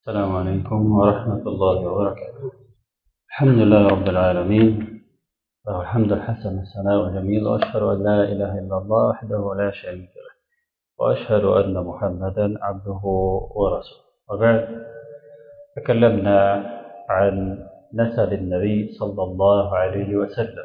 السلام عليكم ورحمة الله وبركاته الحمد لله رب العالمين له الحمد الحسن الثناء الجميل وأشهد أن لا إله إلا الله وحده لا شريك له وأشهد أن محمدا عبده ورسوله وبعد تكلمنا عن نسب النبي صلى الله عليه وسلم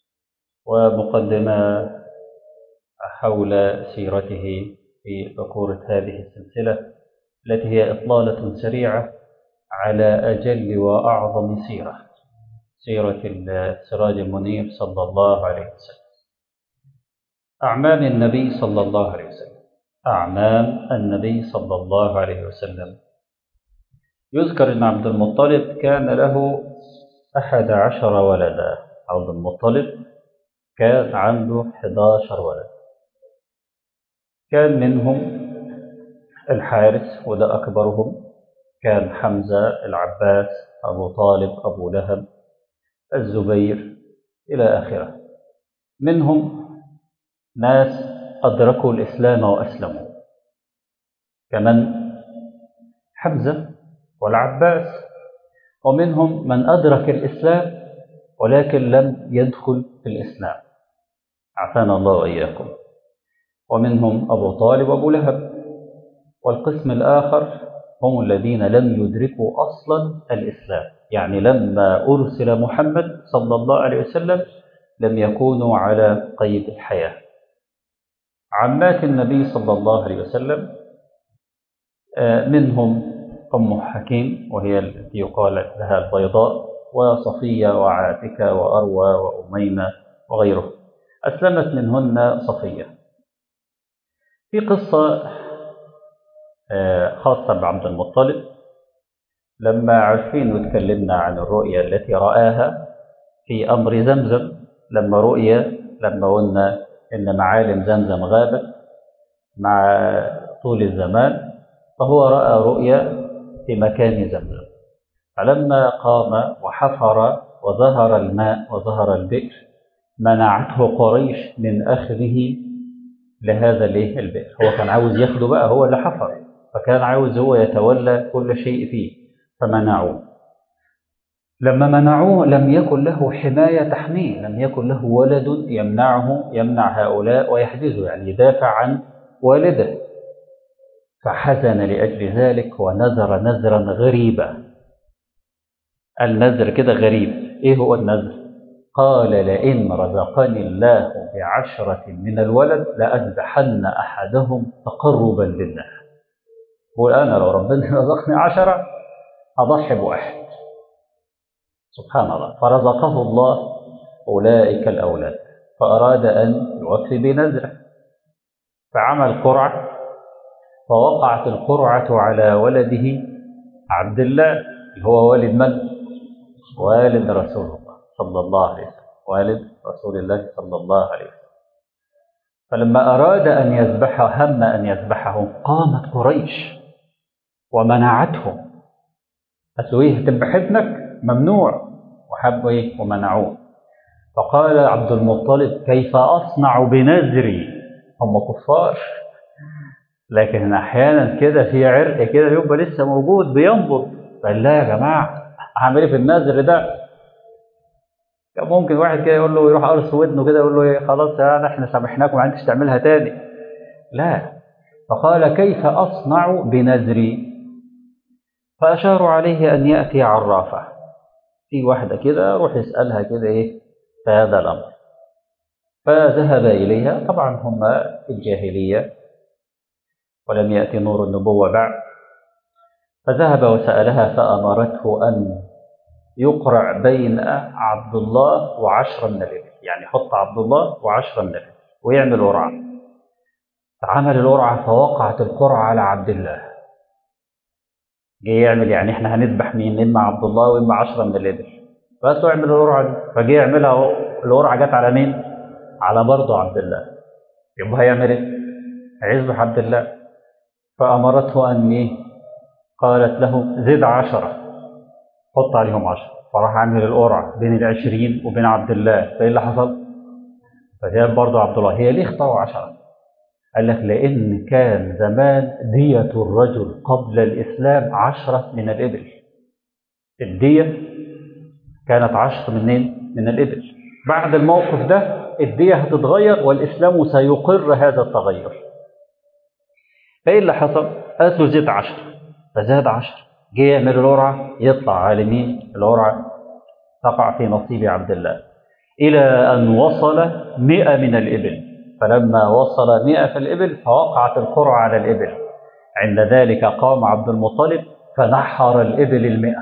ومقدمة حول سيرته في ذكورة هذه السلسلة التي هي إطلالة سريعة على أجل وأعظم سيرة سيرة السراج المنير صلى الله عليه وسلم أعمام النبي صلى الله عليه وسلم أعمام النبي صلى الله عليه وسلم يذكر أن عبد المطلب كان له أحد عشر ولدا عبد المطلب كان عنده 11 ولد كان منهم الحارث وده أكبرهم كان حمزة العباس أبو طالب أبو لهب الزبير إلى آخره منهم ناس أدركوا الإسلام وأسلموا كمن حمزة والعباس ومنهم من أدرك الإسلام ولكن لم يدخل في الإسلام عافانا الله وإياكم ومنهم أبو طالب وأبو لهب والقسم الآخر هم الذين لم يدركوا أصلا الإسلام يعني لما أرسل محمد صلى الله عليه وسلم لم يكونوا على قيد الحياة عمات النبي صلى الله عليه وسلم منهم أم حكيم وهي التي يقال لها البيضاء وصفية وعاتكة وأروى وأميمة وغيره أسلمت منهن صفية في قصة خاصة بعبد المطلب لما عارفين وتكلمنا عن الرؤيا التي رآها في أمر زمزم لما رؤيا لما قلنا إن معالم زمزم غابت مع طول الزمان فهو رأى رؤيا في مكان زمزم فلما قام وحفر وظهر الماء وظهر البئر منعته قريش من أخذه لهذا البئر هو كان عاوز ياخده بقى هو اللي حفر فكان عاوز هو يتولى كل شيء فيه فمنعوه لما منعوه لم يكن له حماية تحميه لم يكن له ولد يمنعه يمنع هؤلاء ويحجزه يعني يدافع عن والده فحزن لأجل ذلك ونذر نذرا غريبا النذر كده غريب ايه هو النذر قال لئن رزقني الله بعشرة من الولد لأذبحن أحدهم تقربا لله يقول أنا لو ربنا رزقني عشرة أضحي بواحد سبحان الله فرزقه الله أولئك الأولاد فأراد أن يوفي بنذره فعمل قرعة فوقعت القرعة على ولده عبد الله اللي هو والد من؟ والد رسول الله صلى الله عليه وسلم والد رسول الله صلى الله عليه وسلم فلما أراد أن يذبحه هم أن يذبحه قامت قريش ومنعته قالت له ايه هتذبح ابنك ممنوع وحبوا ايه ومنعوه فقال عبد المطلب كيف اصنع بنذري هم كفار لكن احيانا كده في عرق كده يبقى لسه موجود بينبض قال لا يا جماعه هعمل ايه في النذر ده كان ممكن واحد كده يقول له يروح قرص ودنه كده يقول له ايه خلاص يا احنا سامحناكم ما عندكش تعملها تاني لا فقال كيف اصنع بنذري فأشاروا عليه أن يأتي عرافة في واحدة كده روح يسألها كده إيه في هذا الأمر فذهب إليها طبعا هم في الجاهلية ولم يأتي نور النبوة بعد فذهب وسألها فأمرته أن يقرع بين عبد الله وعشرة من الإبل يعني يحط عبد الله وعشرة من الإبل ويعمل قرعة فعمل القرعة فوقعت القرعة على عبد الله جه يعمل يعني احنا هنذبح مين اما عبد الله واما عشرة من الابل بس هو يعمل القرعه دي فجه يعملها القرعه جت على مين؟ على برضه عبد الله يبقى هيعمل ايه؟ هيذبح عبد الله فامرته ان ايه؟ قالت له زد عشرة حط عليهم عشرة فراح عامل القرعه بين العشرين وبين عبد الله فايه اللي حصل؟ فجاب برضه عبد الله هي ليه اختاروا عشرة؟ قال لك لأن كان زمان دية الرجل قبل الإسلام عشرة من الإبل الدية كانت عشر منين؟ من الإبل بعد الموقف ده الدية هتتغير والإسلام سيقر هذا التغير فإيه اللي حصل؟ قالت له زيد عشر فزاد عشر جه يعمل القرعة يطلع على مين؟ القرعة تقع في نصيب عبد الله إلى أن وصل مئة من الإبل فلما وصل مئة في الإبل فوقعت القرعة على الإبل عند ذلك قام عبد المطلب فنحر الإبل المئة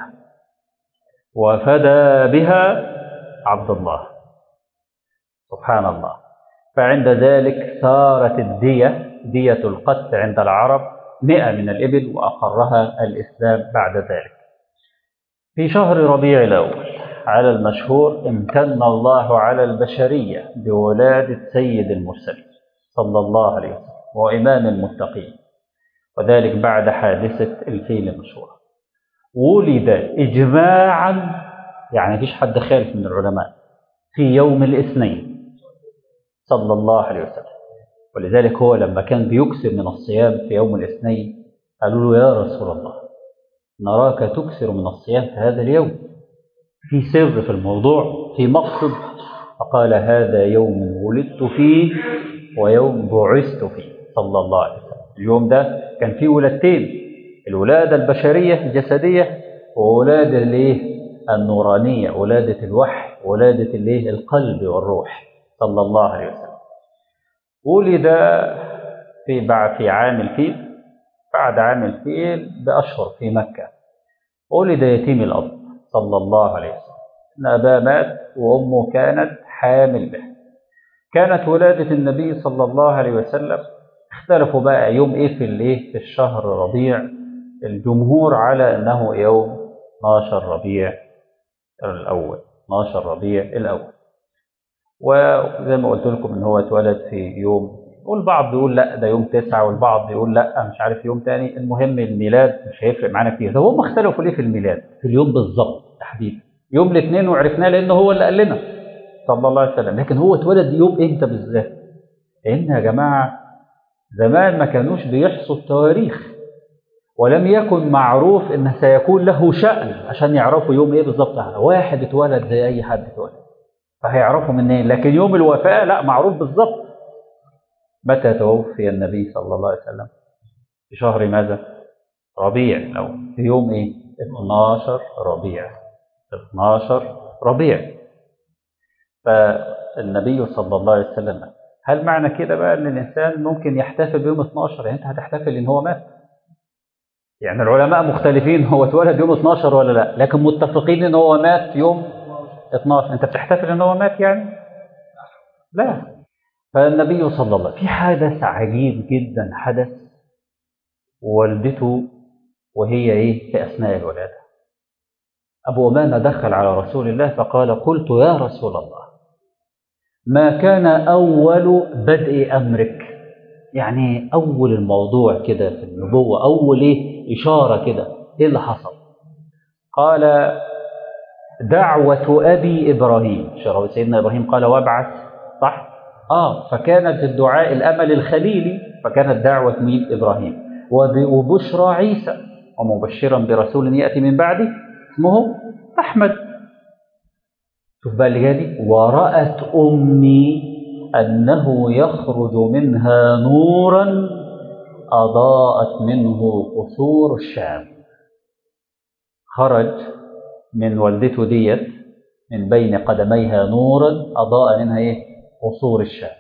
وفدى بها عبد الله سبحان الله فعند ذلك صارت الدية دية القتل عند العرب مئة من الإبل وأقرها الإسلام بعد ذلك في شهر ربيع الأول على المشهور امتن الله على البشرية بولادة سيد المرسلين صلى الله عليه وسلم وإمام المتقين وذلك بعد حادثة الفيل المشهورة ولد إجماعا يعني مفيش حد خالف من العلماء في يوم الاثنين صلى الله عليه وسلم ولذلك هو لما كان بيكثر من الصيام في يوم الاثنين قالوا له يا رسول الله نراك تكثر من الصيام في هذا اليوم في سر في الموضوع في مقصد فقال هذا يوم ولدت فيه ويوم بعثت فيه صلى الله عليه وسلم اليوم ده كان فيه ولادتين الولادة البشرية الجسدية وولادة الايه النورانية ولادة الوحي ولادة الايه القلب والروح صلى الله عليه وسلم ولد في بعد في عام الفيل بعد عام الفيل بأشهر في مكة ولد يتيم الأب صلى الله عليه وسلم إن أباه مات وأمه كانت حامل به كانت ولادة النبي صلى الله عليه وسلم اختلفوا بقى يوم ايه في الايه في الشهر ربيع الجمهور على انه يوم 12 ربيع الاول 12 ربيع الاول وزي ما قلت لكم ان هو اتولد في يوم والبعض بيقول لا ده يوم تسعة والبعض بيقول لا مش عارف يوم تاني المهم الميلاد مش هيفرق معانا كتير ده هم اختلفوا ليه في الميلاد في اليوم بالظبط تحديدا يوم الاثنين وعرفناه لان هو اللي قال لنا صلى الله عليه وسلم لكن هو اتولد يوم امتى بالذات لان يا جماعه زمان ما كانوش بيحصوا التواريخ ولم يكن معروف ان سيكون له شأن عشان يعرفوا يوم ايه بالظبط واحد اتولد زي اي حد اتولد فهيعرفوا منين لكن يوم الوفاة لا معروف بالظبط متى توفي النبي صلى الله عليه وسلم في شهر ماذا ربيع الأول في يوم ايه 12 ربيع 12 ربيع فالنبي صلى الله عليه وسلم هل معنى كده بقى ان الانسان ممكن يحتفل بيوم 12 يعني انت هتحتفل ان هو مات يعني العلماء مختلفين هو اتولد يوم 12 ولا لا لكن متفقين ان هو مات يوم 12 انت بتحتفل ان هو مات يعني لا فالنبي صلى الله عليه وسلم في حدث عجيب جدا حدث والدته وهي ايه في اثناء الولاده ابو امامه دخل على رسول الله فقال قلت يا رسول الله ما كان اول بدء امرك يعني اول الموضوع كده في النبوه اول ايه اشاره كده ايه اللي حصل قال دعوه ابي ابراهيم سيدنا ابراهيم قال وابعث صح اه فكانت الدعاء الامل الخليلي فكانت دعوه مين ابراهيم وبشرى عيسى ومبشرا برسول ياتي من بعده اسمه احمد شوف بقى اللي جاي ورأت أمي أنه يخرج منها نورا أضاءت منه قصور الشام خرج من والدته ديت من بين قدميها نورا أضاء منها إيه؟ قصور الشام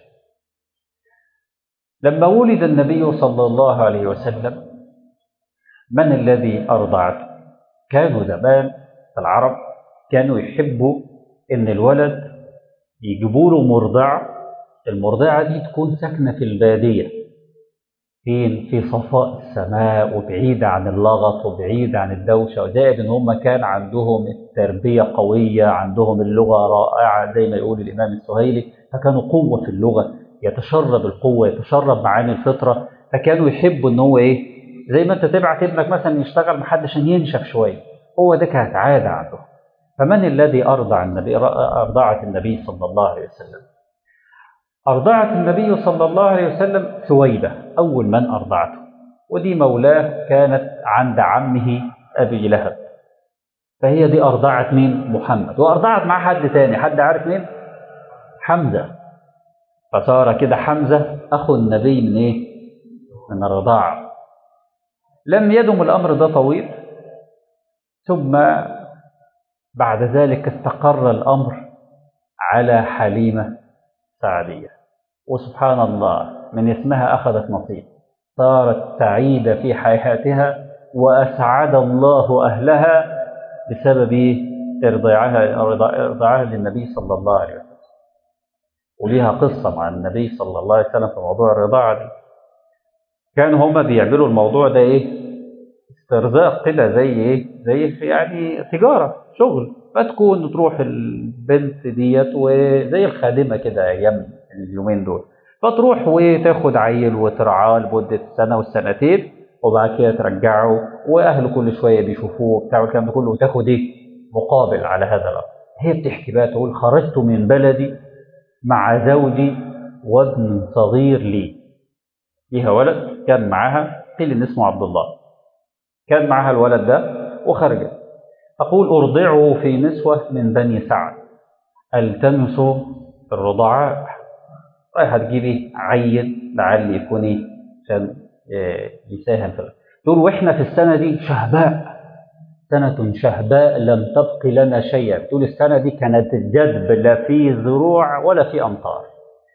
لما ولد النبي صلى الله عليه وسلم من الذي أرضعته كانوا زمان العرب كانوا يحبوا ان الولد يجيبوا له مرضعه المرضعه دي تكون ساكنه في الباديه فين في صفاء السماء وبعيده عن اللغط وبعيده عن الدوشه وزائد ان هم كان عندهم التربيه قويه عندهم اللغه رائعه زي ما يقول الامام السهيلي فكانوا قوه في اللغه يتشرب القوه يتشرب معاني الفطره فكانوا يحبوا ان هو ايه زي ما انت تبعت ابنك مثلا يشتغل مع حد عشان ينشف شويه هو ده كانت عاده عندهم فمن الذي أرضع النبي أرضعت النبي صلى الله عليه وسلم أرضعت النبي صلى الله عليه وسلم ثويبة أول من أرضعته ودي مولاه كانت عند عمه أبي لهب فهي دي أرضعت مين؟ محمد وأرضعت مع حد تاني حد عارف مين؟ حمزة فصار كده حمزة أخو النبي من إيه؟ من الرضاعة لم يدم الأمر ده طويل ثم بعد ذلك استقر الأمر على حليمة سعدية وسبحان الله من اسمها أخذت نصيب صارت سعيدة في حياتها وأسعد الله أهلها بسبب إرضاعها إرضاعها للنبي صلى الله عليه وسلم وليها قصة مع النبي صلى الله عليه وسلم في موضوع الرضاعة دي كانوا هما بيعملوا الموضوع ده إيه استرزاق كده زي إيه زي يعني تجارة شغل فتكون تروح البنت ديت وزي الخادمة كده أيام اليومين دول فتروح وتاخد عيل وترعاه لمدة سنة والسنتين وبعد كده ترجعه واهله كل شويه بيشوفوه بتاع الكلام ده كله وتاخد ايه؟ مقابل على هذا الامر. هي بتحكي بقى تقول خرجت من بلدي مع زوجي وابن صغير لي. ليها ولد كان معاها قيل ان اسمه عبد الله. كان معاها الولد ده وخرجت. تقول ارضعه في نسوه من بني سعد. التمس الرضعاء. رايحه تجيبي عيل لعل يكون ايه؟ عشان يساهم في تقول واحنا في السنه دي شهباء سنة شهباء لم تبق لنا شيئا تقول السنة دي كانت الجدب لا في زروع ولا في أمطار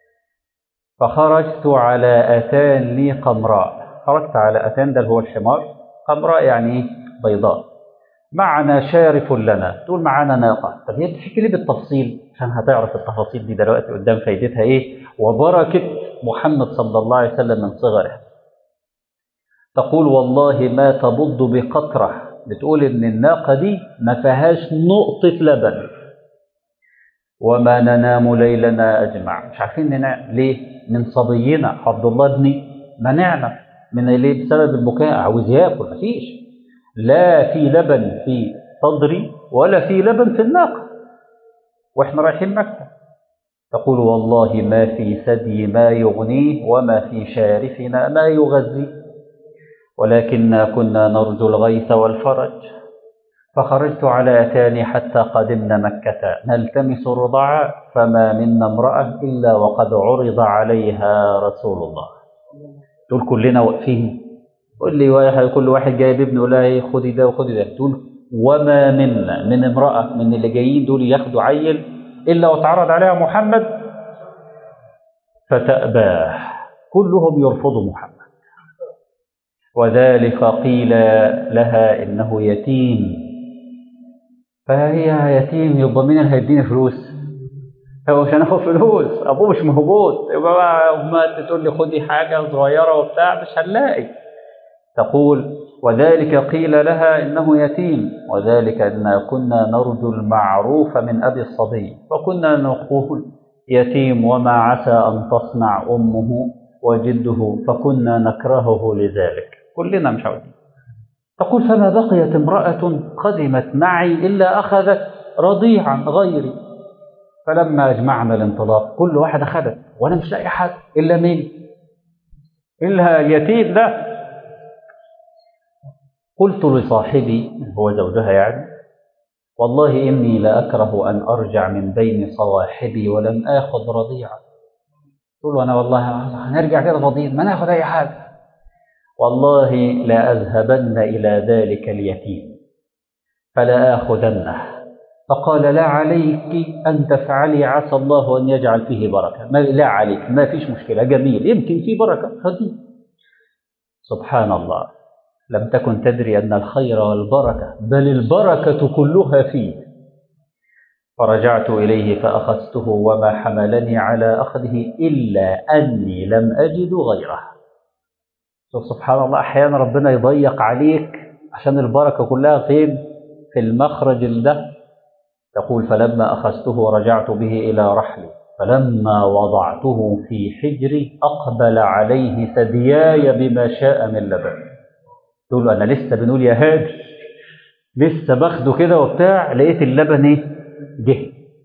فخرجت على أتان لي قمراء خرجت على أتان ده هو الحمار قمراء يعني بيضاء معنا شارف لنا تقول معانا ناقة طب هي بتحكي لي بالتفصيل عشان هتعرف التفاصيل دي دلوقتي قدام فايدتها ايه وبركة محمد صلى الله عليه وسلم من صغره تقول والله ما تبض بقطرة بتقول إن الناقة دي ما فيهاش نقطة لبن وما ننام ليلنا أجمع مش عارفين ننام ليه من صبينا عبد الله ابني منعنا من ليه بسبب البكاء عاوز ياكل مفيش لا في لبن في صدري ولا في لبن في الناقة واحنا رايحين مكة تقول والله ما في ثدي ما يغنيه وما في شارفنا ما يغذيه ولكننا كنا نرجو الغيث والفرج فخرجت على أتاني حتى قدمنا مكة نلتمس الرضاعة فما منا امرأة إلا وقد عرض عليها رسول الله تقول كلنا واقفين قول لي واحد كل واحد جايب ابنه لا خدي ده وخدي ده تقول وما منا من امرأة من اللي جايين دول ياخدوا عيل إلا وتعرض عليها محمد فتأباه كلهم يرفضوا محمد وذلك قيل لها إنه يتيم فهي يتيم يبقى مين اللي هيديني فلوس هو مش هناخد فلوس ابوه مش موجود يبقى بقى امها تقول لي خدي حاجه صغيره وبتاع مش هنلاقي تقول وذلك قيل لها انه يتيم وذلك ان كنا نرجو المعروف من ابي الصبي فكنا نقول يتيم وما عسى ان تصنع امه وجده فكنا نكرهه لذلك كلنا مش عاوزين تقول فما بقيت امرأة قدمت معي إلا أخذت رضيعا غيري فلما أجمعنا الانطلاق كل واحد أخذت وأنا مش لاقي حد إلا مين إلا اليتيم ده قلت لصاحبي هو زوجها يعني والله إني لأكره أن أرجع من بين صواحبي ولم آخذ رضيعا قلت له أنا والله هنرجع كده فاضيين ما ناخذ أي حاجة والله لا أذهبن إلى ذلك اليتيم فلا آخذنه فقال لا عليك أن تفعلي عسى الله أن يجعل فيه بركة ما لا عليك ما فيش مشكلة جميل يمكن فيه بركة خذي سبحان الله لم تكن تدري أن الخير والبركة بل البركة كلها فيه فرجعت إليه فأخذته وما حملني على أخذه إلا أني لم أجد غيره شوف سبحان الله أحيانا ربنا يضيق عليك عشان البركة كلها فين في المخرج ده تقول فلما أخذته رجعت به إلى رحلي فلما وضعته في حجري أقبل عليه ثدياي بما شاء من لبن تقول له أنا لسه بنقول يا هادي لسه باخده كده وبتاع لقيت اللبن إيه جه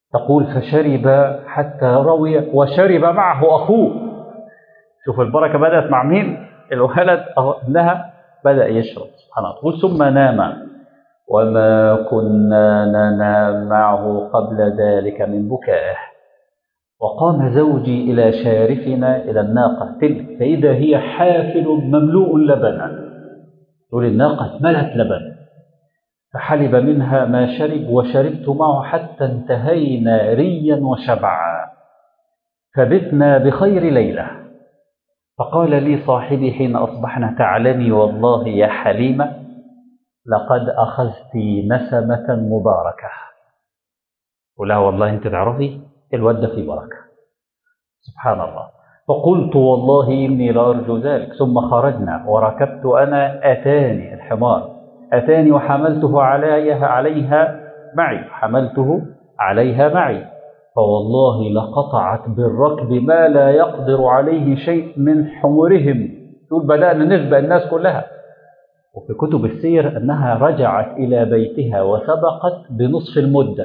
تقول فشرب حتى روي وشرب معه أخوه شوف البركة بدأت مع مين الولد لها بدأ يشرب سبحان الله تقول ثم نام وما كنا ننام معه قبل ذلك من بكائه وقام زوجي إلى شارفنا إلى الناقة تلك فإذا هي حافل مملوء لبنا تقول الناقة ملت لبن فحلب منها ما شرب وشربت معه حتى انتهينا ريا وشبعا فبتنا بخير ليلة فقال لي صاحبي حين أصبحنا تعلمي والله يا حليمة لقد أخذت نسمة مباركة ولا والله أنت تعرفي الواد في بركة سبحان الله فقلت والله إني لأرجو ذلك ثم خرجنا وركبت أنا أتاني الحمار أتاني وحملته عليها عليها معي حملته عليها معي فوالله لقطعت بالركب ما لا يقدر عليه شيء من حمرهم تقول بدأنا نسبق الناس كلها وفي كتب السير أنها رجعت إلى بيتها وسبقت بنصف المدة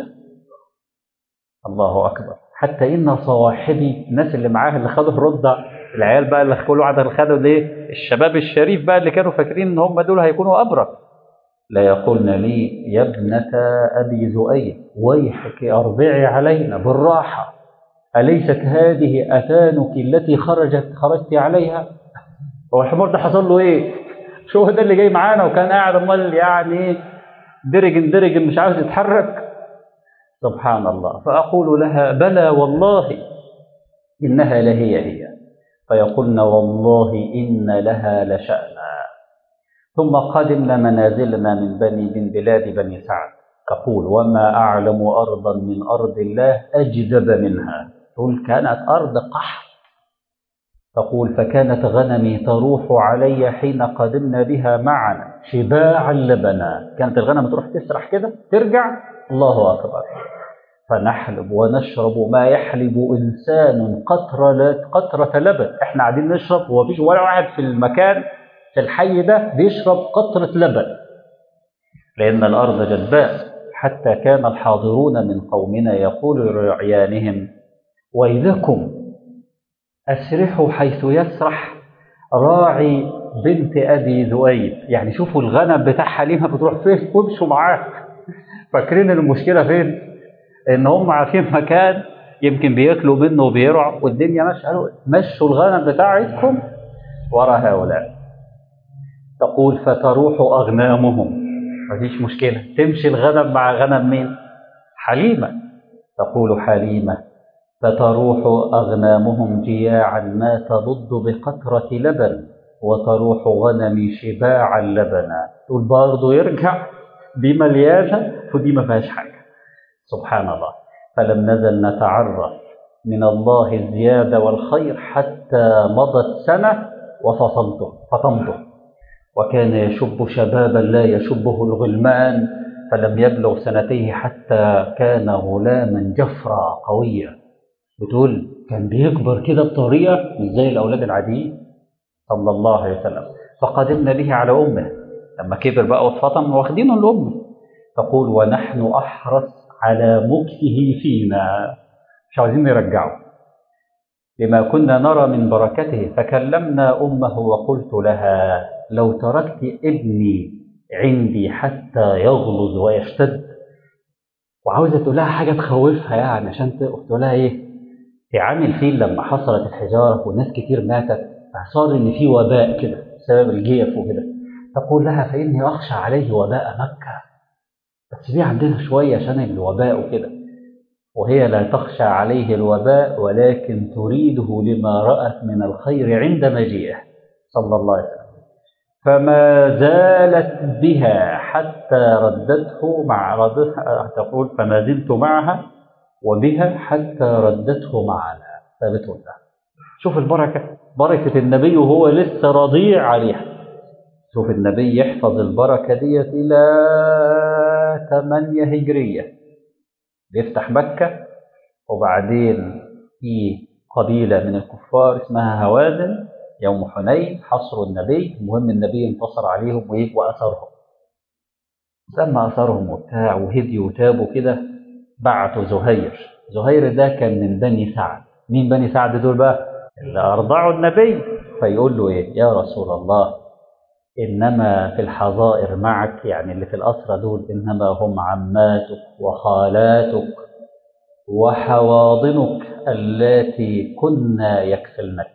الله أكبر حتى إن صواحبي الناس اللي معاها اللي خدوا الرضع العيال بقى اللي كل واحد خدوا ليه الشباب الشريف بقى اللي كانوا فاكرين ان هم دول هيكونوا ابرك لا يقولن لي يا ابنة أبي زؤيد ويحك أرضعي علينا بالراحة أليست هذه أتانك التي خرجت خرجت عليها هو الحمار ده حصل له إيه شو ده اللي جاي معانا وكان قاعد امال يعني درج درج مش عاوز يتحرك سبحان الله فأقول لها بلى والله إنها لهي هي فيقولن والله إن لها لشأنا ثم قدمنا منازلنا من بني من بلاد بني سعد تقول وما أعلم أرضا من أرض الله أجدب منها تقول كانت أرض قحط تقول فكانت غنمي تروح علي حين قدمنا بها معنا شباعا لبنا كانت الغنم تروح تسرح كده ترجع الله أكبر فنحلب ونشرب ما يحلب إنسان قطرة قطرة لبن احنا قاعدين نشرب ومفيش ولا واحد في المكان في الحي ده بيشرب قطرة لبن لأن الأرض جدباء حتى كان الحاضرون من قومنا يقول لرعيانهم ويلكم أسرحوا حيث يسرح راعي بنت أبي ذؤيب يعني شوفوا الغنم بتاع حليمة بتروح فين وامشوا معاه فاكرين المشكلة فين إن هم عارفين مكان يمكن بياكلوا منه وبيرعوا والدنيا ماشية قالوا مشوا الغنم بتاعتكم ورا هؤلاء تقول فتروح أغنامهم مفيش مشكلة تمشي الغنم مع غنم مين حليمة تقول حليمة فتروح أغنامهم جياعا ما تضد بقطرة لبن وتروح غنمي شباعا لبنا تقول برضه يرجع دي مليانة ودي ما فيهاش حاجة سبحان الله فلم نزل نتعرف من الله الزيادة والخير حتى مضت سنة وفصلته فطمته وكان يشب شبابا لا يشبه الغلمان فلم يبلغ سنتيه حتى كان غلاما جفرا قويا بتقول كان بيكبر كده بطريقة مش زي الأولاد العاديين صلى الله عليه وسلم فقدمنا به على أمه لما كبر بقى واتفطم واخدينه لأمه تقول ونحن أحرص على مكثه فينا مش عاوزين نرجعه لما كنا نرى من بركته فكلمنا أمه وقلت لها لو تركت ابني عندي حتى يغلظ ويشتد وعاوزة تقول لها حاجة تخوفها يعني عشان تقول لها إيه في عام الفيل لما حصلت الحجارة والناس كتير ماتت صار إن في وباء كده بسبب الجيف وكده تقول لها فإني أخشى عليه وباء مكة بس دي عندنا شوية عشان الوباء وكده وهي لا تخشى عليه الوباء ولكن تريده لما رأت من الخير عند مجيئه صلى الله عليه وسلم فما زالت بها حتى ردته مع ردها تقول فما زلت معها وبها حتى ردته معنا ثابت لها شوف البركة بركة النبي وهو لسه رضيع عليها شوف النبي يحفظ البركة ديت إلى 8 هجرية بيفتح مكة وبعدين في قبيلة من الكفار اسمها هوازن يوم حنين حصروا النبي المهم النبي انتصر عليهم وأثرهم لما أثرهم وبتاع وهديوا وتابوا كده بعتوا زهير زهير ده كان من بني سعد مين بني سعد دول بقى اللي أرضعوا النبي فيقول له إيه يا رسول الله إنما في الحظائر معك يعني اللي في الأسرى دول إنما هم عماتك وخالاتك وحواضنك اللاتي كنا يكفلنك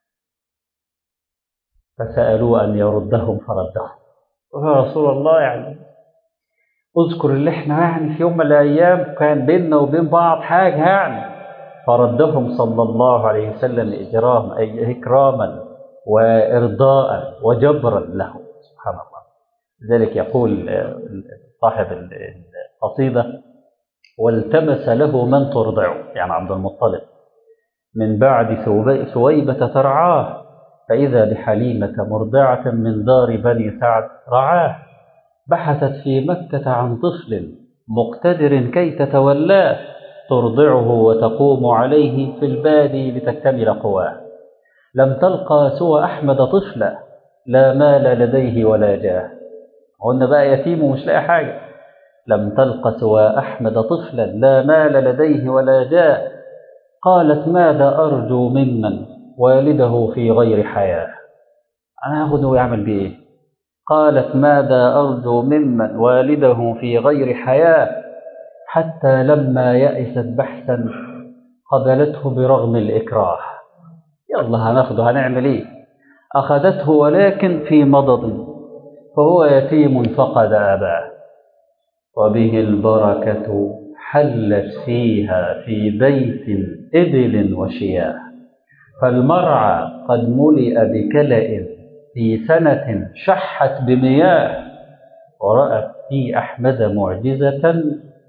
فسألوه أن يردهم فردهم يا رسول الله يعني اذكر اللي احنا يعني في يوم من الأيام كان بيننا وبين بعض حاجة يعني فردهم صلى الله عليه وسلم إجرام أي إكراما وإرضاء وجبرا لهم سبحان الله لذلك يقول صاحب القصيدة والتمس له من ترضعه يعني عبد المطلب من بعد ثويبة ترعاه فإذا بحليمة مرضعة من دار بني سعد رعاه بحثت في مكة عن طفل مقتدر كي تتولاه ترضعه وتقوم عليه في البادي لتكتمل قواه لم تلقى سوى أحمد طفلا لا مال لديه ولا جاه قلنا بقى يتيم ومش لاقي حاجة لم تلق سوى أحمد طفلا لا مال لديه ولا جاه قالت ماذا أرجو ممن والده في غير حياة أنا أخذه ويعمل بيه إيه؟ قالت ماذا أرجو ممن والده في غير حياة حتى لما يأست بحثا قبلته برغم الإكراه يلا هناخده هنعمل إيه أخذته ولكن في مضض فهو يتيم فقد أباه وبه البركة حلت فيها في بيت إبل وشياه فالمرعى قد ملئ بكلأ في سنة شحت بمياه ورأت في أحمد معجزة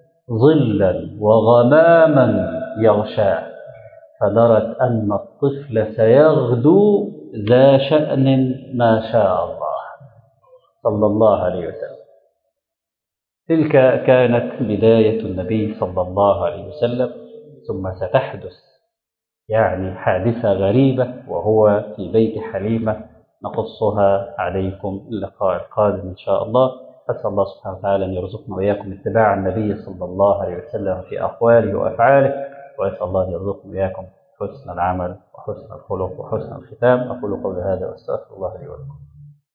ظلا وغماما يغشاه فدرت أن الطفل سيغدو ذا شأن ما شاء الله صلى الله عليه وسلم تلك كانت بداية النبي صلى الله عليه وسلم ثم ستحدث يعني حادثة غريبة وهو في بيت حليمة نقصها عليكم اللقاء القادم إن شاء الله أسأل الله سبحانه وتعالى أن يرزقنا وإياكم اتباع النبي صلى الله عليه وسلم في أقواله وأفعاله وأسأل الله أن يرزقنا وإياكم حسن العمل وحسن الخلق وحسن الختام أقول قولي هذا وأستغفر الله لي ولكم